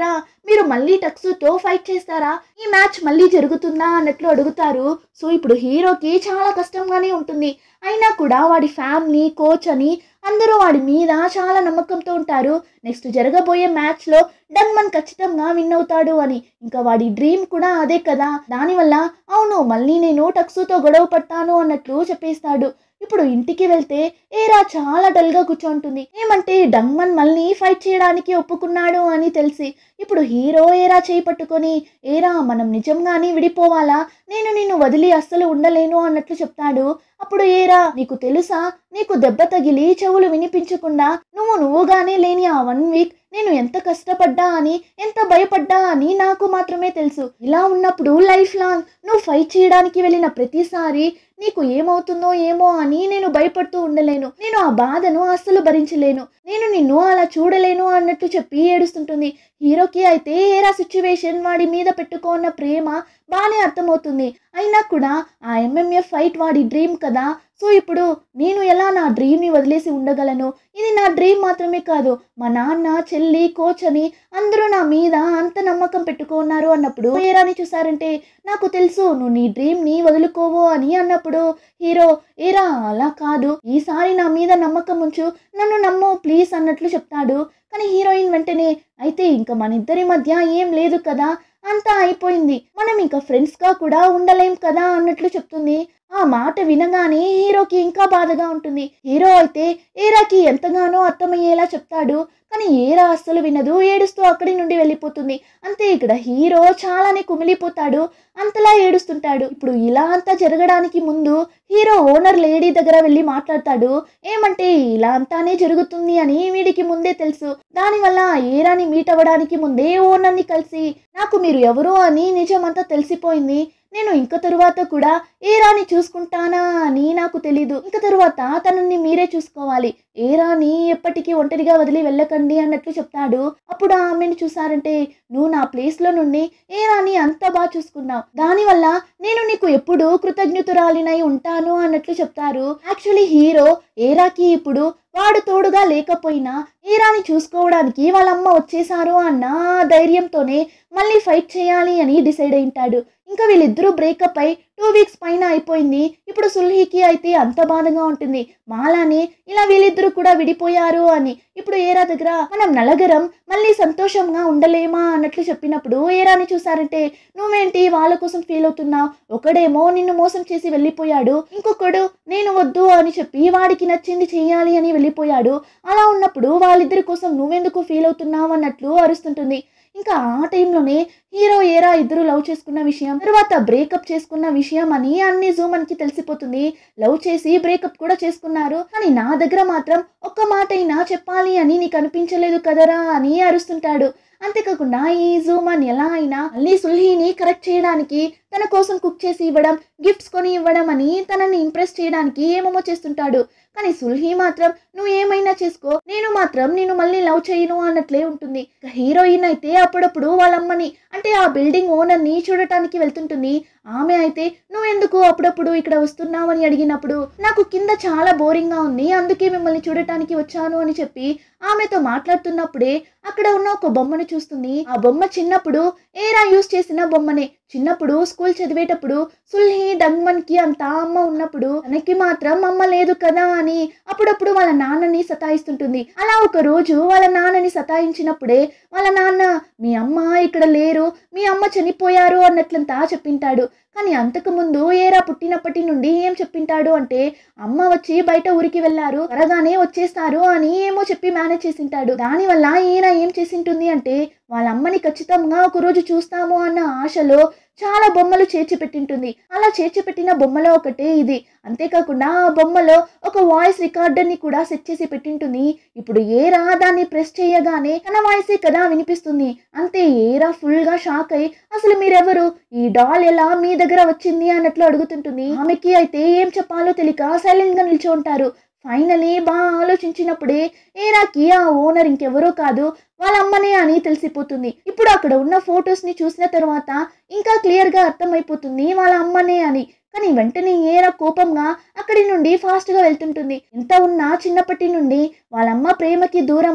A: మీరు మళ్ళీ టక్సుతో ఫైట్ చేస్తారా ఈ మ్యాచ్ మళ్ళీ జరుగుతుందా అన్నట్లు అడుగుతారు సో ఇప్పుడు హీరోకి చాలా కష్టంగానే ఉంటుంది అయినా కూడా వాడి ఫ్యామిలీ కోచ్ అని అందరూ వాడి మీద చాలా నమ్మకంతో ఉంటారు నెక్స్ట్ జరగబోయే మ్యాచ్లో డన్మన్ ఖచ్చితంగా విన్ అవుతాడు అని ఇంకా వాడి డ్రీమ్ కూడా అదే కదా దానివల్ల అవును మళ్ళీ నేను టక్సుతో గొడవ పడతాను అన్నట్లు చెప్పేస్తాడు ఇప్పుడు ఇంటికి వెళ్తే ఏరా చాలా డల్గా కూర్చోంటుంది ఏమంటే డంగ్మన్ మళ్ళీ ఫైట్ చేయడానికి ఒప్పుకున్నాడు అని తెలిసి ఇప్పుడు హీరో ఏరా చేయి పట్టుకొని ఏరా మనం నిజంగానే విడిపోవాలా నేను నిన్ను వదిలి అస్సలు ఉండలేను అన్నట్లు చెప్తాడు అప్పుడు ఏరా నీకు తెలుసా నీకు దెబ్బ తగిలి చెవులు వినిపించకుండా నువ్వు నువ్వుగానే లేని ఆ వన్ వీక్ నేను ఎంత కష్టపడ్డా అని ఎంత భయపడ్డా అని నాకు మాత్రమే తెలుసు ఇలా ఉన్నప్పుడు లైఫ్ లాంగ్ నువ్వు ఫైట్ చేయడానికి వెళ్ళిన ప్రతిసారి నీకు ఏమవుతుందో ఏమో అని నేను భయపడుతూ ఉండలేను నేను ఆ బాధను అస్సలు భరించలేను నేను నిన్ను అలా చూడలేను అన్నట్టు చెప్పి ఏడుస్తుంటుంది హీరోకి అయితే ఏరా సిచ్యువేషన్ వాడి మీద పెట్టుకున్న ప్రేమ బాగానే అర్థమవుతుంది అయినా కూడా ఆ ఎంఎంఎఫ్ ఫైట్ వాడి డ్రీమ్ కదా సో ఇప్పుడు నేను ఎలా నా డ్రీమ్ని వదిలేసి ఉండగలను ఇది నా డ్రీమ్ మాత్రమే కాదు మా నాన్న చెల్లి కోచ్ అని అందరూ నా మీద అంత నమ్మకం పెట్టుకున్నారు అన్నప్పుడు ఏరాని చూసారంటే నాకు తెలుసు నువ్వు నీ డ్రీమ్ని వదులుకోవు అని అన్నప్పుడు హీరో ఏరా అలా కాదు ఈసారి నా మీద నమ్మకం ఉంచు నన్ను నమ్ము ప్లీజ్ అన్నట్లు చెప్తాడు కానీ హీరోయిన్ వెంటనే అయితే ఇంకా మన ఇద్దరి మధ్య ఏం లేదు కదా అంతా అయిపోయింది మనం ఇంకా ఫ్రెండ్స్గా కూడా ఉండలేం కదా అన్నట్లు చెప్తుంది ఆ మాట వినగానే హీరోకి ఇంకా బాధగా ఉంటుంది హీరో అయితే ఏరాకి ఎంతగానో అర్థమయ్యేలా చెప్తాడు కానీ ఏరా అస్సలు వినదు ఏడుస్తూ అక్కడి నుండి వెళ్ళిపోతుంది అంతే ఇక్కడ హీరో చాలానే కుమిలిపోతాడు అంతలా ఏడుస్తుంటాడు ఇప్పుడు ఇలా అంతా జరగడానికి ముందు హీరో ఓనర్ లేడీ దగ్గర వెళ్ళి మాట్లాడతాడు ఏమంటే ఇలా అంతానే జరుగుతుంది అని వీడికి ముందే తెలుసు దానివల్ల ఏరాని మీట్ అవ్వడానికి ముందే ఓనర్ని కలిసి నాకు మీరు ఎవరు అని నిజమంతా తెలిసిపోయింది నేను ఇంక తరువాత కూడా ఏరాని చూసుకుంటానా అని నాకు తెలీదు ఇంక తరువాత తనని మీరే చూసుకోవాలి ఏరాని ఎప్పటికీ ఒంటరిగా వదిలి వెళ్ళకండి అన్నట్లు చెప్తాడు అప్పుడు ఆమెను చూసారంటే నువ్వు నా ప్లేస్లో నుండి ఏరాని అంత బాగా చూసుకున్నావు దానివల్ల నేను నీకు ఎప్పుడు కృతజ్ఞతురాలినై ఉంటాను అన్నట్లు చెప్తారు యాక్చువల్లీ హీరో ఏరాకి ఇప్పుడు వాడు తోడుగా లేకపోయినా ఏరాని చూసుకోవడానికి వాళ్ళమ్మ వచ్చేసారు అన్న ఆ ధైర్యంతోనే మళ్ళీ ఫైట్ చేయాలి అని డిసైడ్ అయింటాడు ఇంకా వీళ్ళిద్దరూ బ్రేకప్ అయి టూ వీక్స్ పైన అయిపోయింది ఇప్పుడు సుల్హీకి అయితే అంత బాధగా ఉంటుంది మాలానే ఇలా వీళ్ళిద్దరూ కూడా విడిపోయారు అని ఇప్పుడు ఏరా దగ్గర మనం నలగరం మళ్ళీ సంతోషంగా ఉండలేమా అన్నట్లు చెప్పినప్పుడు ఏరాని చూసారంటే నువ్వేంటి వాళ్ళ కోసం ఫీల్ అవుతున్నావు ఒకడేమో నిన్ను మోసం చేసి వెళ్ళిపోయాడు ఇంకొకడు నేను వద్దు అని చెప్పి వాడికి నచ్చింది చేయాలి అని వెళ్ళిపోయాడు అలా ఉన్నప్పుడు వాళ్ళిద్దరి కోసం నువ్వెందుకు ఫీల్ అవుతున్నావు అన్నట్లు అరుస్తుంటుంది ఇంకా ఆ టైంలోనే హీరో ఏరా ఇద్దరు లవ్ చేసుకున్న విషయం తర్వాత బ్రేకప్ చేసుకున్న విషయం అని అన్ని జూమన్కి తెలిసిపోతుంది లవ్ చేసి బ్రేకప్ కూడా చేసుకున్నారు కానీ నా దగ్గర మాత్రం ఒక్క మాట అయినా చెప్పాలి అని నీకు అనిపించలేదు కదరా అని అరుస్తుంటాడు అంతేకాకుండా ఈ జూమన్ ఎలా అయినా మళ్ళీ సుల్హీని కరెక్ట్ చేయడానికి తన కోసం కుక్ చేసి ఇవ్వడం గిఫ్ట్స్ కొని ఇవ్వడం అని తనని ఇంప్రెస్ చేయడానికి ఏమేమో చేస్తుంటాడు కానీ సుల్హీ మాత్రం నువ్వు ఏమైనా చేసుకో నేను మాత్రం నేను మళ్ళీ లవ్ చేయను అన్నట్లే ఉంటుంది ఇక హీరోయిన్ అయితే అప్పుడప్పుడు వాళ్ళమ్మని అంటే ఆ బిల్డింగ్ ఓనర్ని చూడటానికి వెళ్తుంటుంది ఆమె అయితే నువ్వెందుకు అప్పుడప్పుడు ఇక్కడ వస్తున్నావు అని అడిగినప్పుడు నాకు కింద చాలా బోరింగ్గా ఉంది అందుకే మిమ్మల్ని చూడటానికి వచ్చాను అని చెప్పి ఆమెతో మాట్లాడుతున్నప్పుడే అక్కడ ఉన్న ఒక బొమ్మను చూస్తుంది ఆ బొమ్మ చిన్నప్పుడు ఏరా యూస్ చేసిన బొమ్మనే చిన్నప్పుడు స్కూల్ చదివేటప్పుడు సుల్హి డగ్మన్ కి అంత అమ్మ ఉన్నప్పుడు తనకి మాత్రం అమ్మ లేదు కదా అని అప్పుడప్పుడు వాళ్ళ నాన్నని సతాయిస్తుంటుంది అలా ఒక రోజు వాళ్ళ నాన్నని సతాయించినప్పుడే వాళ్ళ నాన్న మీ అమ్మ ఇక్కడ లేరు మీ అమ్మ చనిపోయారు అన్నట్లంతా చెప్పింటాడు కానీ అంతకు ముందు ఏరా పుట్టినప్పటి నుండి ఏం చెప్పింటాడు అంటే అమ్మ వచ్చి బయట ఊరికి వెళ్ళారు త్వరగానే వచ్చేస్తారు అని ఏమో చెప్పి మేనేజ్ చేసింటాడు దానివల్ల ఈయన ఏం చేసింటుంది అంటే వాళ్ళ అమ్మని ఖచ్చితంగా ఒక రోజు చూస్తాము అన్న ఆశలో చాలా బొమ్మలు చేర్చి పెట్టింటుంది అలా చేర్చి పెట్టిన బొమ్మలో ఒకటే ఇది అంతేకాకుండా ఆ బొమ్మలో ఒక వాయిస్ రికార్డర్ని కూడా సెట్ చేసి పెట్టింటుంది ఇప్పుడు ఏరా దాన్ని ప్రెస్ చేయగానే తన వాయిసే కదా వినిపిస్తుంది అంతే ఏరా ఫుల్ గా షాక్ అయి అసలు మీరెవరు ఈ డాల్ ఎలా మీ దగ్గర వచ్చింది అన్నట్లు అడుగుతుంటుంది ఆమెకి అయితే ఏం చెప్పాలో తెలియక సైలెంట్ గా నిల్చో ఉంటారు ఫైనలీ బాగా ఆలోచించినప్పుడే ఏరాకి ఆ ఓనర్ ఇంకెవరో కాదు వాళ్ళ అమ్మనే అని తెలిసిపోతుంది ఇప్పుడు అక్కడ ఉన్న ఫొటోస్ ని చూసిన తర్వాత ఇంకా క్లియర్ గా అర్థమైపోతుంది వాళ్ళ అమ్మనే అని కానీ వెంటనే ఏరా కోపంగా అక్కడి నుండి ఫాస్ట్ గా వెళ్తుంటుంది ఎంత ఉన్నా చిన్నప్పటి నుండి వాళ్ళ అమ్మ ప్రేమకి దూరమై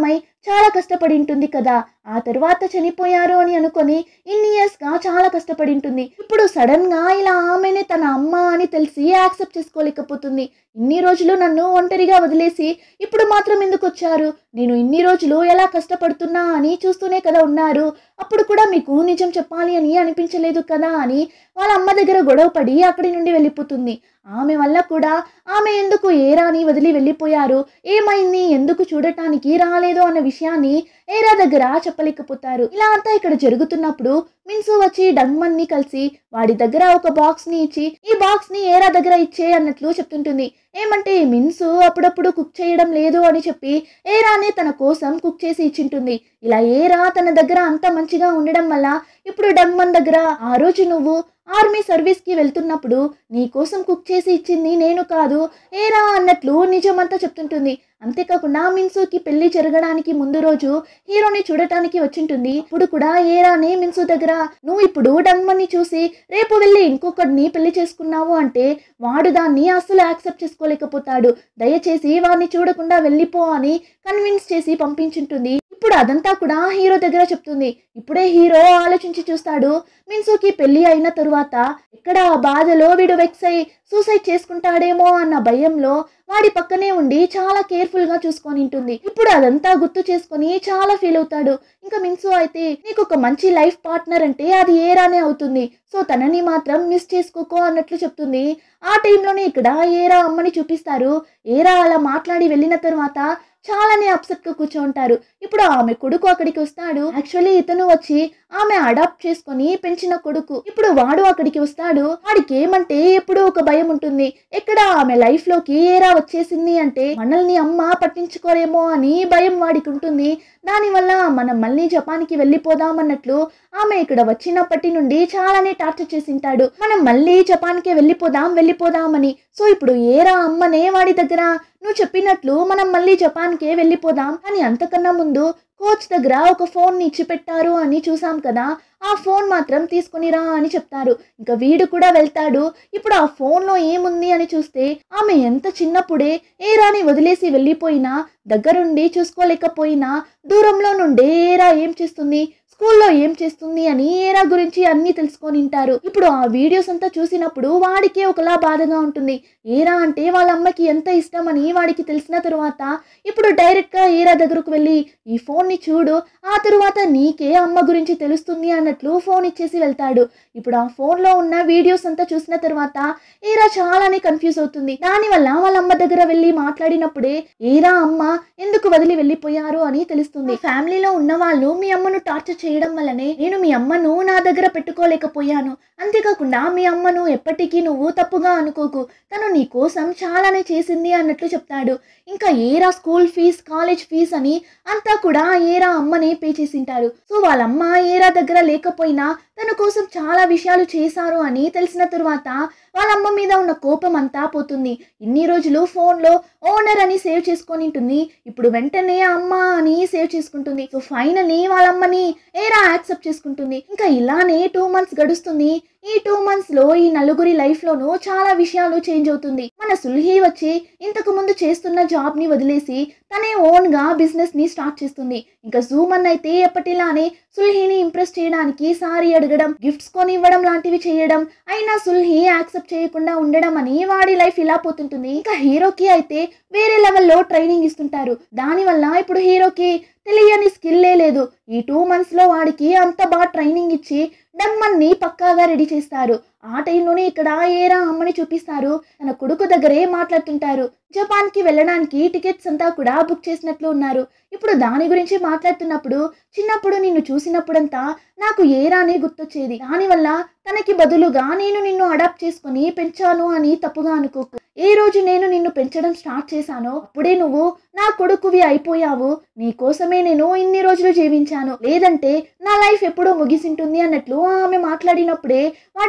A: చాలా కష్టపడి ఉంటుంది కదా ఆ తర్వాత చనిపోయారు అని అనుకొని ఇన్ని ఇయర్స్ గా చాలా కష్టపడి ఉంటుంది ఇప్పుడు సడన్ గా ఇలా ఆమెనే తన అమ్మ అని తెలిసి యాక్సెప్ట్ చేసుకోలేకపోతుంది ఇన్ని రోజులు నన్ను ఒంటరిగా వదిలేసి ఇప్పుడు మాత్రం ఎందుకు వచ్చారు నేను ఇన్ని రోజులు ఎలా కష్టపడుతున్నా అని చూస్తూనే కదా ఉన్నారు అప్పుడు కూడా మీకు నిజం చెప్పాలి అని అనిపించలేదు కదా అని వాళ్ళ అమ్మ దగ్గర గొడవ పడి అక్కడి నుండి వెళ్ళిపోతుంది ఆమె వల్ల కూడా ఆమె ఎందుకు ఏరాని వదిలి వెళ్ళిపోయారు ఏమైంది ఎందుకు చూడటానికి రాలేదు అన్న విషయాన్ని ఏరా దగ్గర చెప్పలేకపోతారు ఇలా అంతా ఇక్కడ జరుగుతున్నప్పుడు మిన్సు వచ్చి డంగ్మన్ ని కలిసి వాడి దగ్గర ఒక బాక్స్ ని ఇచ్చి ఈ బాక్స్ ని ఏరా దగ్గర ఇచ్చే అన్నట్లు చెప్తుంటుంది ఏమంటే మిన్సు అప్పుడప్పుడు కుక్ చేయడం లేదు అని చెప్పి ఏరానే తన కోసం కుక్ చేసి ఇచ్చింటుంది ఇలా ఏరా తన దగ్గర అంత మంచిగా ఉండడం వల్ల ఇప్పుడు డంగ్మన్ దగ్గర ఆ రోజు నువ్వు ఆర్మీ సర్వీస్ కి వెళ్తున్నప్పుడు నీ కోసం కుక్ చేసి ఇచ్చింది నేను కాదు ఏరా అన్నట్లు నిజమంతా చెప్తుంటుంది అంతేకాకుండా మిన్సుకి పెళ్లి జరగడానికి ముందు రోజు హీరోని చూడటానికి వచ్చింటుంది ఇప్పుడు కూడా ఏరాని మిన్సు దగ్గర నువ్వు ఇప్పుడు డంగ్మన్ని చూసి రేపు వెళ్ళి ఇంకొకడిని పెళ్లి చేసుకున్నావు అంటే వాడు దాన్ని అస్సలు యాక్సెప్ట్ చేసుకోలేకపోతాడు దయచేసి వాడిని చూడకుండా వెళ్ళిపో అని కన్విన్స్ చేసి పంపించుంటుంది ఇప్పుడు అదంతా కూడా హీరో దగ్గర చెప్తుంది ఇప్పుడే హీరో ఆలోచించి చూస్తాడు మిన్సుకి పెళ్లి అయిన తరువాత ఇక్కడ ఆ బాధలో వీడు వెక్స్ అయి సూసైడ్ చేసుకుంటాడేమో అన్న భయంలో వాడి పక్కనే ఉండి చాలా కేర్ఫుల్ గా చూసుకొని ఉంటుంది ఇప్పుడు అదంతా గుర్తు చేసుకొని చాలా ఫీల్ అవుతాడు ఇంకా మిన్సు అయితే నీకు ఒక మంచి లైఫ్ పార్ట్నర్ అంటే అది ఏరానే అవుతుంది సో తనని మాత్రం మిస్ చేసుకోకో అన్నట్లు చెప్తుంది ఆ టైంలోనే ఇక్కడ ఏరా అమ్మని చూపిస్తారు ఏరా అలా మాట్లాడి వెళ్ళిన తర్వాత చాలానే అప్సెట్ గా కూర్చోంటారు ఇప్పుడు ఆమె కొడుకు అక్కడికి వస్తాడు యాక్చువల్లీ ఇతను వచ్చి ఆమె అడాప్ట్ చేసుకొని పెంచిన కొడుకు ఇప్పుడు వాడు అక్కడికి వస్తాడు వాడికి ఏమంటే ఎప్పుడూ ఒక భయం ఉంటుంది ఎక్కడ ఆమె లైఫ్ లోకి ఏరా వచ్చేసింది అంటే మనల్ని అమ్మ పట్టించుకోరేమో అని భయం వాడికి ఉంటుంది దానివల్ల మనం మళ్ళీ జపాన్కి వెళ్ళిపోదాం అన్నట్లు ఆమె ఇక్కడ వచ్చినప్పటి నుండి చాలానే టార్చర్ చేసింటాడు మనం మళ్ళీ జపాన్కే వెళ్ళిపోదాం వెళ్ళిపోదామని సో ఇప్పుడు ఏరా అమ్మనే వాడి దగ్గర నువ్వు చెప్పినట్లు మనం మళ్ళీ జపాన్కే వెళ్ళిపోదాం అని అంతకన్నా ముందు కోచ్ దగ్గర ఒక ఫోన్ ని ఇచ్చి పెట్టారు అని చూసాం కదా ఆ ఫోన్ మాత్రం తీసుకుని రా అని చెప్తారు ఇంకా వీడు కూడా వెళ్తాడు ఇప్పుడు ఆ ఫోన్ లో ఏముంది అని చూస్తే ఆమె ఎంత చిన్నప్పుడే ఏరాని వదిలేసి వెళ్ళిపోయినా దగ్గరుండి చూసుకోలేకపోయినా దూరంలో నుండే ఏరా ఏం చేస్తుంది స్కూల్లో ఏం చేస్తుంది అని ఏరా గురించి అన్ని తెలుసుకొని ఉంటారు ఇప్పుడు ఆ వీడియోస్ అంతా చూసినప్పుడు వాడికే ఒకలా బాధగా ఉంటుంది ఏరా అంటే వాళ్ళ అమ్మకి ఎంత ఇష్టం అని వాడికి తెలిసిన తరువాత ఇప్పుడు డైరెక్ట్ గా ఏరా దగ్గరకు వెళ్ళి ఈ ఫోన్ ని చూడు ఆ తరువాత నీకే అమ్మ గురించి తెలుస్తుంది అన్నట్లు ఫోన్ ఇచ్చేసి వెళ్తాడు ఇప్పుడు ఆ ఫోన్ లో ఉన్న వీడియోస్ అంతా చూసిన తర్వాత ఏరా చాలానే కన్ఫ్యూజ్ అవుతుంది దానివల్ల వాళ్ళ అమ్మ దగ్గర వెళ్ళి మాట్లాడినప్పుడే ఏరా అమ్మ ఎందుకు వదిలి వెళ్ళిపోయారు అని తెలుస్తుంది ఫ్యామిలీలో ఉన్న వాళ్ళు మీ అమ్మను టార్చర్ చేయడం వల్లనే నేను మీ అమ్మను నా దగ్గర పెట్టుకోలేకపోయాను అంతేకాకుండా మీ అమ్మను ఎప్పటికీ నువ్వు తప్పుగా అనుకోకు తను నీ కోసం చాలానే చేసింది అన్నట్లు చెప్తాడు ఇంకా ఏరా స్కూల్ ఫీజ్ కాలేజ్ ఫీజ్ అని అంతా కూడా ఏరా అమ్మనే పే చేసింటారు సో వాళ్ళమ్మ ఏరా దగ్గర లేకపోయినా తన కోసం చాలా విషయాలు చేశారు అని తెలిసిన తరువాత వాళ్ళ అమ్మ మీద ఉన్న కోపం అంతా పోతుంది ఇన్ని రోజులు ఫోన్లో ఓనర్ అని సేవ్ చేసుకొని ఉంటుంది ఇప్పుడు వెంటనే అమ్మ అని సేవ్ చేసుకుంటుంది సో ఫైనలీ వాళ్ళ అమ్మని ఏరా యాక్సెప్ట్ చేసుకుంటుంది ఇంకా ఇలానే టూ మంత్స్ గడుస్తుంది ఈ టూ మంత్స్ లో ఈ నలుగురి లైఫ్ లోనూ చాలా విషయాలు చేంజ్ అవుతుంది మన సుల్హి వచ్చి ఇంతకు ముందు చేస్తున్న జాబ్ ని వదిలేసి తనే ఓన్ గా బిజినెస్ ని స్టార్ట్ చేస్తుంది ఇంకా జూమన్ అయితే ఎప్పటిలానే సుల్హిని ఇంప్రెస్ చేయడానికి సారీ అడగడం గిఫ్ట్స్ కొని ఇవ్వడం లాంటివి చేయడం అయినా సుల్హి యాక్సెప్ట్ చేయకుండా ఉండడం అని వాడి లైఫ్ ఇలా పోతుంటుంది ఇంకా హీరోకి అయితే వేరే లెవెల్లో ట్రైనింగ్ ఇస్తుంటారు దానివల్ల ఇప్పుడు హీరోకి తెలియని స్కిల్లే లేదు ఈ టూ మంత్స్ లో వాడికి అంత బాగా ట్రైనింగ్ ఇచ్చి డమ్మన్ని పక్కాగా రెడీ చేస్తారు ఆ టైంలోనే ఇక్కడ ఏరా అమ్మని చూపిస్తారు తన కొడుకు దగ్గరే మాట్లాడుతుంటారు జపాన్ కి వెళ్ళడానికి టికెట్స్ అంతా కూడా బుక్ చేసినట్లు ఉన్నారు ఇప్పుడు దాని గురించి మాట్లాడుతున్నప్పుడు చిన్నప్పుడు నిన్ను చూసినప్పుడంతా నాకు ఏరానే గుర్తొచ్చేది దానివల్ల తనకి బదులుగా నేను నిన్ను అడాప్ట్ చేసుకొని పెంచాను అని తప్పుగా అనుకోకు ఏ రోజు నేను నిన్ను పెంచడం స్టార్ట్ చేశానో అప్పుడే నువ్వు నా కొడుకువి అయిపోయావు నీ కోసమే నేను ఇన్ని రోజులు జీవించాను లేదంటే నా లైఫ్ ఎప్పుడో ముగిసింటుంది అన్నట్లు ఆమె మాట్లాడినప్పుడే వాడికి అర్థం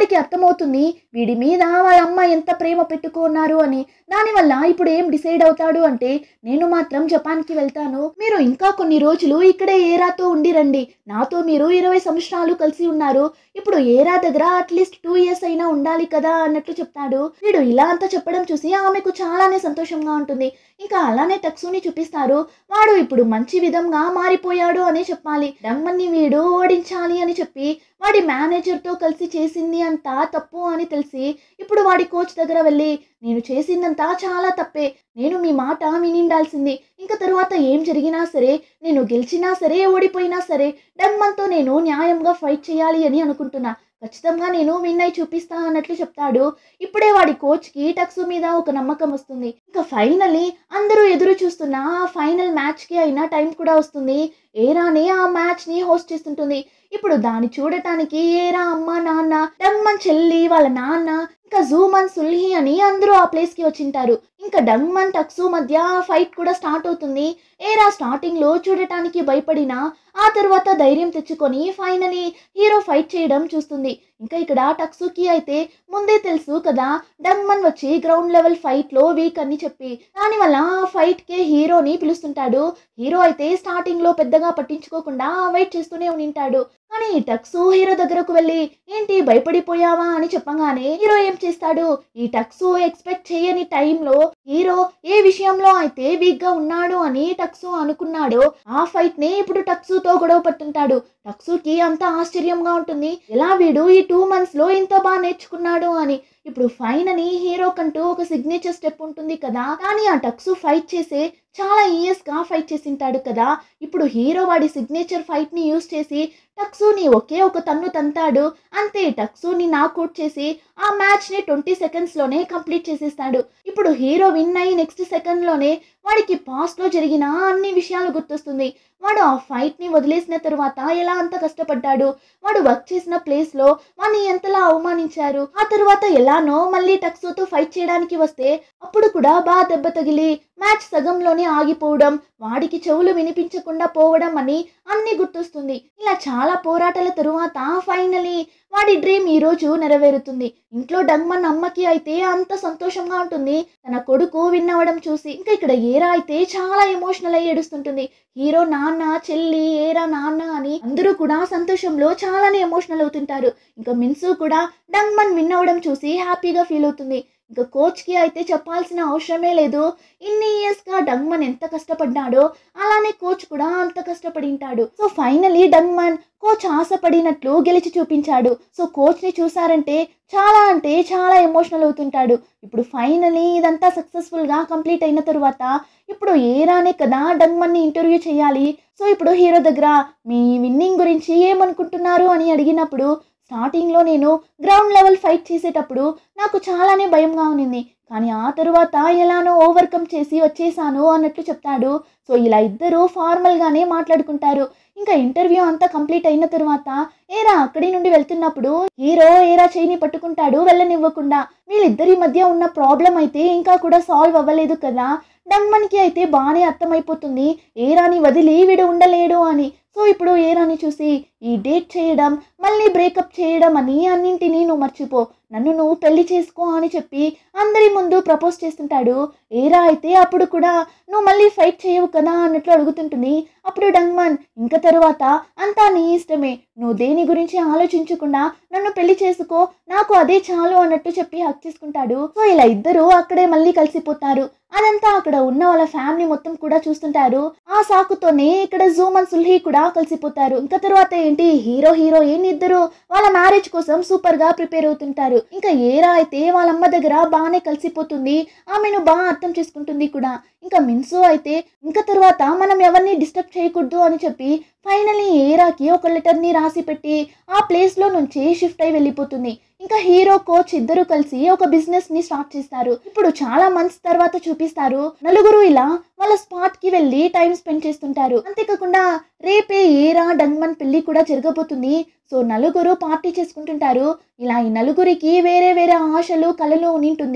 A: అర్థమవుతుంది వీడి మీద వాళ్ళ అమ్మ ఎంత ప్రేమ పెట్టుకున్నారు అని దానివల్ల ఇప్పుడు ఏం డిసైడ్ అవుతాడు అంటే నేను మాత్రం జపాన్కి వెళ్తాను మీరు ఇంకా కొన్ని రోజులు ఇక్కడే ఏరాతో ఉండిరండి నాతో మీరు ఇరవై సంవత్సరాలు కలిసి ఉన్నారు ఇప్పుడు ఏరా దగ్గర అట్లీస్ట్ టూ ఇయర్స్ అయినా ఉండాలి కదా అన్నట్లు చెప్తాడు వీడు ఇలా అంతా చెప్పడం చూసి ఆమెకు చాలానే సంతోషంగా ఉంటుంది ఇంకా అలానే టక్సుని చూపిస్తారు వాడు ఇప్పుడు మంచి విధంగా మారిపోయాడు అని చెప్పాలి డమ్మన్ని వీడు ఓడించాలి అని చెప్పి వాడి మేనేజర్తో కలిసి చేసింది అంతా తప్పు అని తెలిసి ఇప్పుడు వాడి కోచ్ దగ్గర వెళ్ళి నేను చేసిందంతా చాలా తప్పే నేను మీ మాట వినిండాల్సింది ఇంకా తరువాత ఏం జరిగినా సరే నేను గెలిచినా సరే ఓడిపోయినా సరే డమ్మన్తో నేను న్యాయంగా ఫైట్ చేయాలి అని అనుకుంటున్నా ఖచ్చితంగా నేను విన్ అయి చూపిస్తా అన్నట్లు చెప్తాడు ఇప్పుడే వాడి కోచ్కి టక్సు మీద ఒక నమ్మకం వస్తుంది ఇంకా ఫైనలీ అందరూ ఎదురు చూస్తున్న ఆ ఫైనల్ మ్యాచ్కి అయినా టైం కూడా వస్తుంది ఏరానే ఆ మ్యాచ్ని హోస్ట్ చేస్తుంటుంది ఇప్పుడు దాన్ని చూడటానికి ఏరా అమ్మ నాన్న డమ్మన్ చెల్లి వాళ్ళ నాన్న ఇంకా జూమన్ సుల్హి అని అందరూ ఆ ప్లేస్ కి వచ్చింటారు ఇంకా డంగ్మన్ టక్సు మధ్య ఫైట్ కూడా స్టార్ట్ అవుతుంది ఏరా స్టార్టింగ్ లో చూడటానికి భయపడినా ఆ తర్వాత ధైర్యం తెచ్చుకొని ఫైనలీ హీరో ఫైట్ చేయడం చూస్తుంది ఇంకా ఇక్కడ టక్సుకి అయితే ముందే తెలుసు కదా డంగ్మన్ వచ్చి గ్రౌండ్ లెవెల్ ఫైట్ లో వీక్ అని చెప్పి దానివల్ల ఆ ఫైట్ కే హీరోని పిలుస్తుంటాడు హీరో అయితే స్టార్టింగ్ లో పెద్దగా పట్టించుకోకుండా వెయిట్ చేస్తూనే ఉంటాడు కానీ టక్సు హీరో దగ్గరకు వెళ్ళి ఏంటి భయపడిపోయావా అని చెప్పగానే హీరో ఏం చేస్తాడు ఈ టక్సు ఎక్స్పెక్ట్ చేయని టైంలో హీరో ఏ విషయంలో అయితే వీక్ గా ఉన్నాడు అని టక్సు అనుకున్నాడో ఆ ఫైట్ నే ఇప్పుడు టక్సుతో గొడవ పట్టుంటాడు టక్సుకి అంత ఆశ్చర్యంగా ఉంటుంది ఎలా వీడు ఈ టూ మంత్స్ లో ఇంత బాగా నేర్చుకున్నాడు అని ఇప్పుడు ఫైన్ అని హీరో కంటూ ఒక సిగ్నేచర్ స్టెప్ ఉంటుంది కదా కానీ ఆ టక్సు ఫైట్ చేసే చాలా ఇయర్స్ గా ఫైట్ చేసింటాడు కదా ఇప్పుడు హీరో వాడి సిగ్నేచర్ ఫైట్ ని యూస్ చేసి టక్సుని ఒకే ఒక తన్ను తంతాడు అంతే టక్సుని నాకౌట్ చేసి ఆ మ్యాచ్ ని ట్వంటీ సెకండ్స్ లోనే కంప్లీట్ చేసేస్తాడు ఇప్పుడు హీరో విన్ అయ్యి నెక్స్ట్ సెకండ్ లోనే వాడికి పాస్ట్ లో జరిగిన అన్ని విషయాలు గుర్తొస్తుంది వాడు ఆ ఫైట్ ని వదిలేసిన తరువాత ఎలా అంత కష్టపడ్డాడు వాడు వర్క్ చేసిన ప్లేస్ లో వాడిని ఎంతలా అవమానించారు ఆ తరువాత ఎలానో మళ్ళీ టక్సుతో ఫైట్ చేయడానికి వస్తే అప్పుడు కూడా బాగా దెబ్బ తగిలి మ్యాచ్ సగంలోనే ఆగిపోవడం వాడికి చెవులు వినిపించకుండా పోవడం అని అన్ని గుర్తొస్తుంది ఇలా చాలా పోరాటాల తరువాత ఫైనలీ వాడి డ్రీమ్ ఈ రోజు నెరవేరుతుంది ఇంట్లో డంగ్మన్ అమ్మకి అయితే అంత సంతోషంగా ఉంటుంది తన కొడుకు విన్ అవ్వడం చూసి ఇంకా ఇక్కడ ఏరా అయితే చాలా ఎమోషనల్ అయ్యి ఏడుస్తుంటుంది హీరో నాన్న చెల్లి ఏరా నాన్న అని అందరూ కూడా సంతోషంలో చాలానే ఎమోషనల్ అవుతుంటారు ఇంకా మిన్సు కూడా డంగ్మన్ విన్ అవ్వడం చూసి హ్యాపీగా ఫీల్ అవుతుంది ఇంకా కోచ్కి అయితే చెప్పాల్సిన అవసరమే లేదు ఇన్ని ఇయర్స్గా డంగ్మన్ ఎంత కష్టపడ్డాడో అలానే కోచ్ కూడా అంత కష్టపడి ఉంటాడు సో ఫైనలీ డంగ్మన్ కోచ్ ఆశపడినట్లు గెలిచి చూపించాడు సో కోచ్ని చూసారంటే చాలా అంటే చాలా ఎమోషనల్ అవుతుంటాడు ఇప్పుడు ఫైనలీ ఇదంతా సక్సెస్ఫుల్గా కంప్లీట్ అయిన తరువాత ఇప్పుడు ఏరానే కదా డంగ్మన్ని ఇంటర్వ్యూ చేయాలి సో ఇప్పుడు హీరో దగ్గర మీ విన్నింగ్ గురించి ఏమనుకుంటున్నారు అని అడిగినప్పుడు స్టార్టింగ్లో నేను గ్రౌండ్ లెవెల్ ఫైట్ చేసేటప్పుడు నాకు చాలానే భయంగా ఉన్నింది కానీ ఆ తరువాత ఎలానో ఓవర్కమ్ చేసి వచ్చేసాను అన్నట్లు చెప్తాడు సో ఇలా ఇద్దరు ఫార్మల్గానే మాట్లాడుకుంటారు ఇంకా ఇంటర్వ్యూ అంతా కంప్లీట్ అయిన తర్వాత ఏరా అక్కడి నుండి వెళ్తున్నప్పుడు హీరో ఏరా చేయిని పట్టుకుంటాడు వెళ్ళనివ్వకుండా వీళ్ళిద్దరి మధ్య ఉన్న ప్రాబ్లం అయితే ఇంకా కూడా సాల్వ్ అవ్వలేదు కదా డంగ్మన్కి అయితే బాగానే అర్థమైపోతుంది ఏరాని వదిలి వీడు ఉండలేడు అని సో ఇప్పుడు ఏరాని చూసి ఈ డేట్ చేయడం మళ్ళీ బ్రేకప్ చేయడం అని అన్నింటినీ నువ్వు మర్చిపో నన్ను నువ్వు పెళ్లి చేసుకో అని చెప్పి అందరి ముందు ప్రపోజ్ చేస్తుంటాడు ఏరా అయితే అప్పుడు కూడా నువ్వు మళ్ళీ ఫైట్ చేయవు కదా అన్నట్లు అడుగుతుంటుంది అప్పుడు డంగ్మన్ ఇంకా తరువాత అంతా నీ ఇష్టమే నువ్వు దేని గురించి ఆలోచించకుండా నన్ను పెళ్లి చేసుకో నాకు అదే చాలు అన్నట్టు చెప్పి హక్ చేసుకుంటాడు సో ఇలా ఇద్దరు అక్కడే మళ్ళీ కలిసిపోతారు అదంతా అక్కడ ఉన్న వాళ్ళ ఫ్యామిలీ మొత్తం కూడా చూస్తుంటారు ఆ సాకుతోనే ఇక్కడ జూమన్ సుల్హి కూడా కలిసిపోతారు ఇంకా తర్వాత ఏంటి హీరో హీరోయిన్ ఇద్దరు వాళ్ళ మ్యారేజ్ కోసం సూపర్ గా ప్రిపేర్ అవుతుంటారు ఇంకా ఏరా అయితే వాళ్ళ అమ్మ దగ్గర బాగానే కలిసిపోతుంది ఆమెను బాగా అర్థం చేసుకుంటుంది కూడా ఇంకా మిన్సు అయితే ఇంకా తర్వాత మనం ఎవరిని డిస్టర్బ్ చేయకూడదు అని చెప్పి ఫైనలీ ఏరాకి ఒక లెటర్ని రాసి పెట్టి ఆ ప్లేస్లో నుంచి షిఫ్ట్ అయి వెళ్ళిపోతుంది ఇంకా హీరో కోచ్ ఇద్దరు కలిసి ఒక బిజినెస్ ని స్టార్ట్ చేస్తారు ఇప్పుడు చాలా మంత్స్ తర్వాత చూపిస్తారు నలుగురు ఇలా వాళ్ళ స్పాట్ కి వెళ్ళి టైం స్పెండ్ చేస్తుంటారు అంతేకాకుండా రేపే ఏరా డంగ్మన్ పెళ్లి కూడా జరగబోతుంది సో నలుగురు పార్టీ చేసుకుంటుంటారు ఇలా ఈ నలుగురికి వేరే వేరే ఆశలు కలలు ఉనింటుంది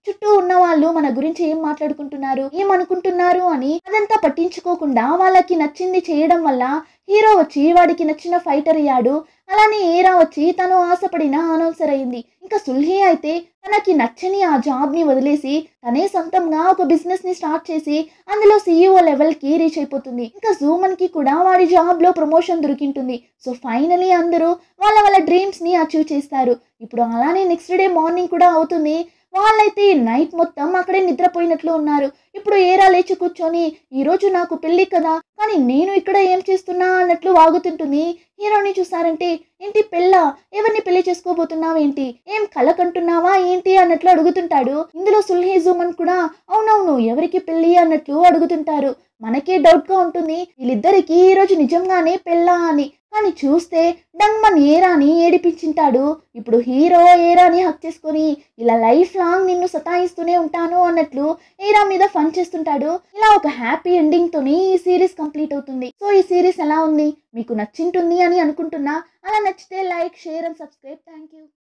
A: చుట్టూ ఉన్న వాళ్ళు మన గురించి ఏం మాట్లాడుకుంటున్నారు ఏమనుకుంటున్నారు అని అదంతా పట్టించుకోకుండా వాళ్ళకి నచ్చింది చేయడం వల్ల హీరో వచ్చి వాడికి నచ్చిన ఫైటర్ అయ్యాడు అలానే ఏరా వచ్చి తను ఆశపడిన అనౌన్సర్ అయింది ఇంకా సుల్హి అయితే తనకి నచ్చని ఆ జాబ్ ని వదిలేసి తనే సొంతంగా ఒక బిజినెస్ ని స్టార్ట్ చేసి అందులో సీఈఓ లెవెల్ కి రీచ్ అయిపోతుంది ఇంకా జూమన్ కి కూడా వాడి జాబ్ లో ప్రమోషన్ దొరికింటుంది సో ఫైనలీ అందరూ వాళ్ళ వాళ్ళ డ్రీమ్స్ ని అచీవ్ చేస్తారు ఇప్పుడు అలానే నెక్స్ట్ డే మార్నింగ్ కూడా అవుతుంది వాళ్ళైతే నైట్ మొత్తం అక్కడే నిద్రపోయినట్లు ఉన్నారు ఇప్పుడు ఏరా లేచి కూర్చొని ఈరోజు నాకు పెళ్ళి కదా కానీ నేను ఇక్కడ ఏం చేస్తున్నా అన్నట్లు వాగుతుంటుంది హీరోని చూసారంటే ఏంటి పెళ్ళ ఎవరిని పెళ్లి చేసుకోబోతున్నావు ఏంటి ఏం కలకంటున్నావా ఏంటి అన్నట్లు అడుగుతుంటాడు ఇందులో సుల్హీ జూమన్ కూడా అవునవును ఎవరికి పెళ్ళి అన్నట్లు అడుగుతుంటారు మనకే డౌట్ గా ఉంటుంది వీళ్ళిద్దరికి ఈ రోజు నిజంగానే పెళ్ళా అని కానీ చూస్తే డంగ్మన్ ఏరాని ఏడిపించింటాడు ఇప్పుడు హీరో ఏరాని హక్ చేసుకొని ఇలా లైఫ్ లాంగ్ నిన్ను సతాయిస్తూనే ఉంటాను అన్నట్లు ఏరా మీద ఫన్ చేస్తుంటాడు ఇలా ఒక హ్యాపీ ఎండింగ్ తోని ఈ సిరీస్ కంప్లీట్ అవుతుంది సో ఈ సిరీస్ ఎలా ఉంది మీకు నచ్చింటుంది అని అనుకుంటున్నా అలా నచ్చితే like share and subscribe thank you